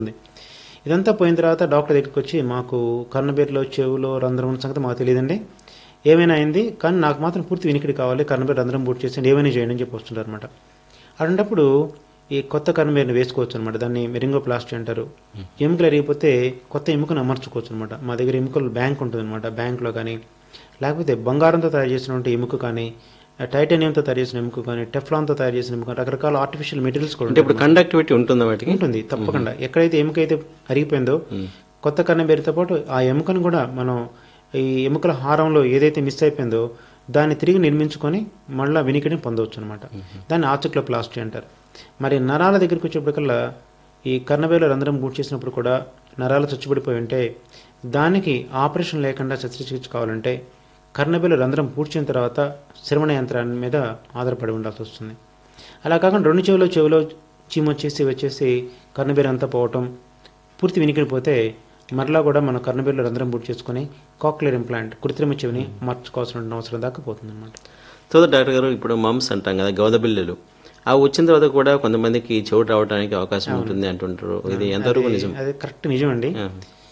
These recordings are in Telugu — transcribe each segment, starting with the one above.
ఇదంతా పోయిన తర్వాత డాక్టర్ దగ్గరికి వచ్చి మాకు కర్ణబేరులో చెవులో రంధ్రం ఉన్న సంగతి మాకు తెలియదండి ఏమైనా అయింది కానీ నాకు మాత్రం పూర్తి వినికిడి కావాలి కర్ణబేరు రంధ్రం పూర్తి చేసి ఏమైనా చేయండి అని చెప్పి వస్తుంటారు అనమాట అటువంటప్పుడు ఈ కొత్త కర్ణబేరుని వేసుకోవచ్చు అనమాట దాన్ని మెరింగోప్లాస్టీ అంటారు ఎముకలు అరిగిపోతే కొత్త ఎముకను అమర్చుకోవచ్చు అనమాట మా దగ్గర ఎముకలు బ్యాంక్ ఉంటుంది అనమాట బ్యాంక్లో కానీ లేకపోతే బంగారంతో తయారు చేసినటువంటి ఎముక కానీ టైటానియంతో తయారు చేసిన ఎముక కానీ టెఫ్లాన్తో తయారు చేసిన ఎముక రకరకాల ఆర్టిఫిషియల్ మెటీరియల్స్ కూడా అంటే ఇప్పుడు కండక్టివిటీ ఉంటుందా వాటికి ఉంటుంది తప్పకుండా ఎక్కడైతే ఎముక అయితే అరిగిపోయిందో కొత్త కన్నం బేరుతో పాటు ఆ ఎముకను కూడా మనం ఈ ఎముకల హారంలో ఏదైతే మిస్ అయిపోయిందో దాన్ని తిరిగి నిర్మించుకొని మళ్ళీ వినికిడిని పొందవచ్చు అనమాట దాన్ని ఆచుక్లోప్లాస్టీ అంటారు మరి నరాల దగ్గరికి వచ్చేప్పటికల్లా ఈ కర్ణబేల రంధ్రం బూట్ చేసినప్పుడు కూడా నరాలు చచ్చుబడిపోయి ఉంటే దానికి ఆపరేషన్ లేకుండా శస్త్రచికిత్స కావాలంటే కర్ణబేల రంధ్రం పూడ్చిన తర్వాత శ్రవణ యంత్రాన్ని మీద ఆధారపడి ఉండాల్సి వస్తుంది అలా కాకుండా రెండు చెవులో చెవిలో చీమ వచ్చేసి వచ్చేసి కర్ణబేర అంతా పోవటం పూర్తి వినికిడిపోతే మరలా కూడా మన కర్ణబేరలో రంధ్రం బూట్ చేసుకొని కాక్లియర్ ఇంప్లాంట్ కృత్రిమ చెవిని మార్చుకోవాల్సిన అవసరం దాకా పోతుంది అనమాట తర్వాత డాక్టర్ గారు ఇప్పుడు మమ్స్ అంటాం కదా గవద బిళ్ళలు ఆ వచ్చిన తర్వాత కూడా కొంతమందికి చెవుడు రావడానికి అవకాశం ఉంటుంది అంటుంటారు ఇది ఎంతవరకు నిజం అది కరెక్ట్ నిజం అండి ఆ.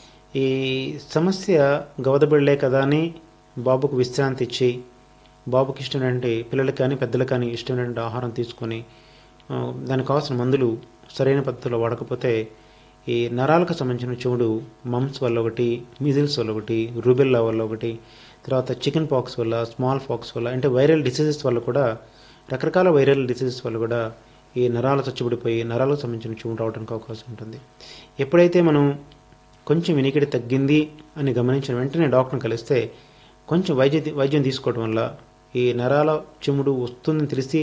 ఈ సమస్య గవదబిళ్ళే కదా అని బాబుకు విశ్రాంతి ఇచ్చి బాబుకి ఇష్టమైనటువంటి పిల్లలకి కానీ పెద్దలకు కానీ ఇష్టమైనటువంటి ఆహారం తీసుకొని ఆ, దానికి కావాల్సిన మందులు సరైన పద్ధతిలో వాడకపోతే ఈ నరాలకు సంబంధించిన చెవుడు మమ్స్ వల్ల ఒకటి మిజిల్స్ వల్ల ఒకటి రూబెల్లా వల్ల ఒకటి తర్వాత చికెన్ పాక్స్ వల్ల స్మాల్ పాక్స్ వల్ల అంటే వైరల్ డిసీజెస్ వల్ల కూడా రకరకాల వైరల్ డిసీజెస్ వల్ల కూడా ఈ నరాలు చచ్చుబడిపోయి నరాలకు సంబంధించిన చెవుడు రావడానికి అవకాశం ఉంటుంది ఎప్పుడైతే మనం కొంచెం వినికిడి తగ్గింది అని గమనించిన వెంటనే డాక్టర్ని కలిస్తే కొంచెం వైద్య వైద్యం తీసుకోవడం వల్ల ఈ నరాల చెముడు వస్తుందని తెలిసి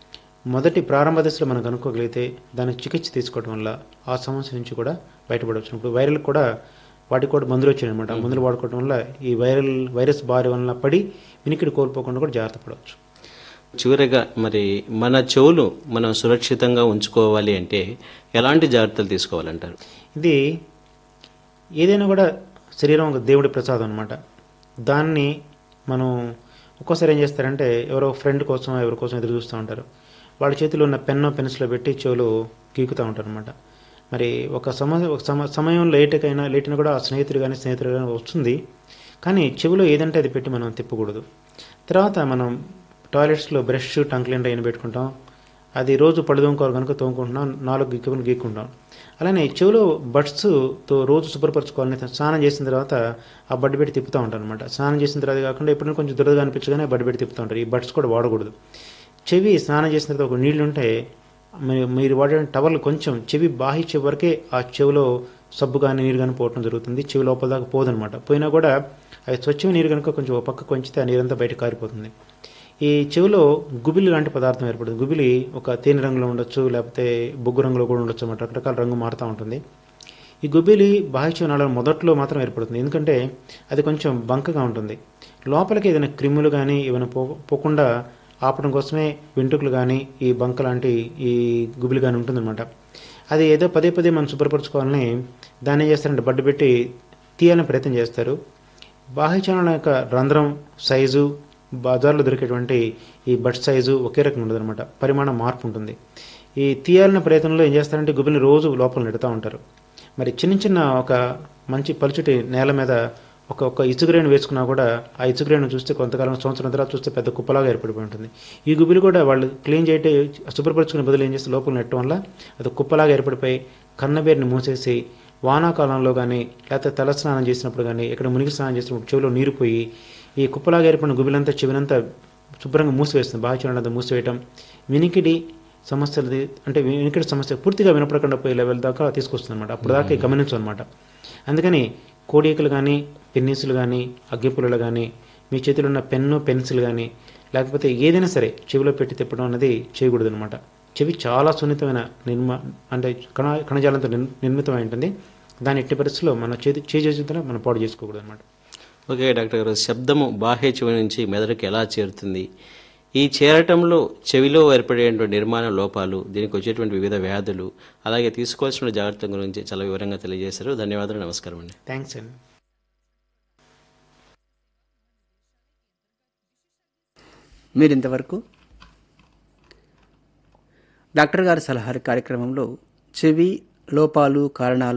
మొదటి ప్రారంభ దశలో మనం కనుక్కోగలిగితే దానికి చికిత్స తీసుకోవడం వల్ల ఆ సమస్య నుంచి కూడా బయటపడవచ్చు ఇప్పుడు వైరల్ కూడా వాటికి కూడా మందులు వచ్చాయి అనమాట మందులు వాడుకోవడం వల్ల ఈ వైరల్ వైరస్ బారి వల్ల పడి వినికిడి కోల్పోకుండా కూడా జాగ్రత్త పడవచ్చు చివరిగా మరి మన చెవులు మనం సురక్షితంగా ఉంచుకోవాలి అంటే ఎలాంటి జాగ్రత్తలు తీసుకోవాలంటారు ఇది ఏదైనా కూడా శరీరం ఒక దేవుడి ప్రసాదం అనమాట దాన్ని మనం ఒక్కోసారి ఏం చేస్తారంటే ఎవరో ఫ్రెండ్ కోసం ఎవరి కోసం ఎదురు చూస్తూ ఉంటారు వాళ్ళ చేతిలో ఉన్న పెన్నో పెన్సిల్లో పెట్టి చెవులు గీకుతూ ఉంటారు అనమాట మరి ఒక సమ ఒక సమ సమయం లేట్కైనా లేటినా కూడా ఆ స్నేహితుడు కానీ స్నేహితుడు కానీ వస్తుంది కానీ చెవిలో ఏదంటే అది పెట్టి మనం తిప్పకూడదు తర్వాత మనం టాయిలెట్స్లో బ్రష్ టంగ్ క్లీనర్ అయిన పెట్టుకుంటాం అది రోజు పళ్ళు తోముకోవాలి కనుక తోముకుంటున్నాం నాలుగు గిక్కుని గీక్కుంటాం అలానే చెవిలో బడ్స్తో రోజు శుభ్రపరచుకోవాలని స్నానం చేసిన తర్వాత ఆ బడ్డు పెట్టి తిప్పుతూ ఉంటాను అనమాట స్నానం చేసిన తర్వాత కాకుండా ఎప్పుడైనా కొంచెం దురదగా అనిపించగానే బడ్డు పెట్టి తిప్పుతూ ఉంటారు ఈ బడ్స్ కూడా వాడకూడదు చెవి స్నానం చేసిన తర్వాత ఒక నీళ్లు ఉంటే మీ- మీరు వాడే టవల్ కొంచెం చెవి బాహి చెవి వరకే ఆ చెవిలో సబ్బు కానీ నీరు కానీ పోవటం జరుగుతుంది చెవి లోపల దాకా పోదనమాట పోయినా కూడా అది స్వచ్ఛమైన నీరు కనుక కొంచెం ఒక పక్క కొంచితే ఆ నీరంతా బయట కారిపోతుంది ఈ చెవిలో గుబిలి లాంటి పదార్థం ఏర్పడుతుంది గుబిలి ఒక తేనె రంగులో ఉండొచ్చు లేకపోతే బొగ్గు రంగులో కూడా ఉండొచ్చు అన్నమాట రకరకాల రంగు మారుతూ ఉంటుంది ఈ గుబిలి బాహ్య నాళం మొదట్లో మాత్రం ఏర్పడుతుంది ఎందుకంటే అది కొంచెం బంకగా ఉంటుంది లోపలికి ఏదైనా క్రిములు కానీ ఏమైనా పో పోకుండా ఆపడం కోసమే వెంట్రుకలు కానీ ఈ బంక లాంటి ఈ గుబిలి కానీ ఉంటుందన్నమాట అది ఏదో పదే పదే మనం శుభ్రపరచుకోవాలని దాన్ని ఏం చేస్తారంటే బడ్డు పెట్టి తీయాలని ప్రయత్నం చేస్తారు బాహ్యచలనం యొక్క రంధ్రం సైజు బజార్లో దొరికేటువంటి ఈ బడ్ సైజు ఒకే రకంగా ఉండదు అనమాట పరిమాణం మార్పు ఉంటుంది ఈ తీయాలన్న ప్రయత్నంలో ఏం చేస్తారంటే గుబిని రోజు లోపల నెడుతూ ఉంటారు మరి చిన్న చిన్న ఒక మంచి పలుచుటి నేల మీద ఒక ఒక ఇసుగురేణు వేసుకున్నా కూడా ఆ ఇసుగురేణు చూస్తే కొంతకాలం సంవత్సరం తర్వాత చూస్తే పెద్ద కుప్పలాగా ఏర్పడిపోయి ఉంటుంది ఈ గుబిలు కూడా వాళ్ళు క్లీన్ చేయటే శుభ్రపరచుకునే బదులు ఏం చేస్తే లోపల నెట్టడం వల్ల అది కుప్పలాగా ఏర్పడిపోయి కన్నబేరుని మూసేసి వానాకాలంలో కానీ లేకపోతే తల స్నానం చేసినప్పుడు కానీ ఇక్కడ మునిగి స్నానం చేసినప్పుడు చెవిలో నీరు పోయి ఈ కుప్పలాగా ఏర్పడిన గుబిలంతా చెవినంతా శుభ్రంగా మూసివేస్తుంది బాహ్యచరణంతా మూసివేయటం వినికిడి సమస్యలది అంటే వినికిడి సమస్య పూర్తిగా వినపడకుండా పోయే లెవెల్ దాకా తీసుకొస్తుంది అనమాట అప్పుడు దాకా గమనించు అనమాట అందుకని కోడికలు కానీ పెన్నీసులు కానీ అగ్గిపుల్లలు కానీ మీ చేతిలో ఉన్న పెన్ను పెన్సిల్ కానీ లేకపోతే ఏదైనా సరే చెవిలో పెట్టి తిప్పడం అనేది చేయకూడదు అనమాట చెవి చాలా సున్నితమైన నిర్మా అంటే కణ కణజాలంతో నిర్ నిర్మితమై ఉంటుంది దాని ఎట్టి పరిస్థితుల్లో మన చేతి చేతులతో మనం పాడు చేసుకోకూడదు అనమాట ఓకే డాక్టర్ గారు శబ్దము బాహ్య చెవి నుంచి మెదడుకి ఎలా చేరుతుంది ఈ చేరటంలో చెవిలో ఏర్పడేటువంటి నిర్మాణ లోపాలు దీనికి వచ్చేటువంటి వివిధ వ్యాధులు అలాగే తీసుకోవాల్సిన జాగ్రత్తల గురించి చాలా వివరంగా తెలియజేశారు ధన్యవాదాలు నమస్కారం అండి థ్యాంక్స్ అండి మీరు ఇంతవరకు డాక్టర్ గారి సలహాలు కార్యక్రమంలో చెవి లోపాలు కారణాలు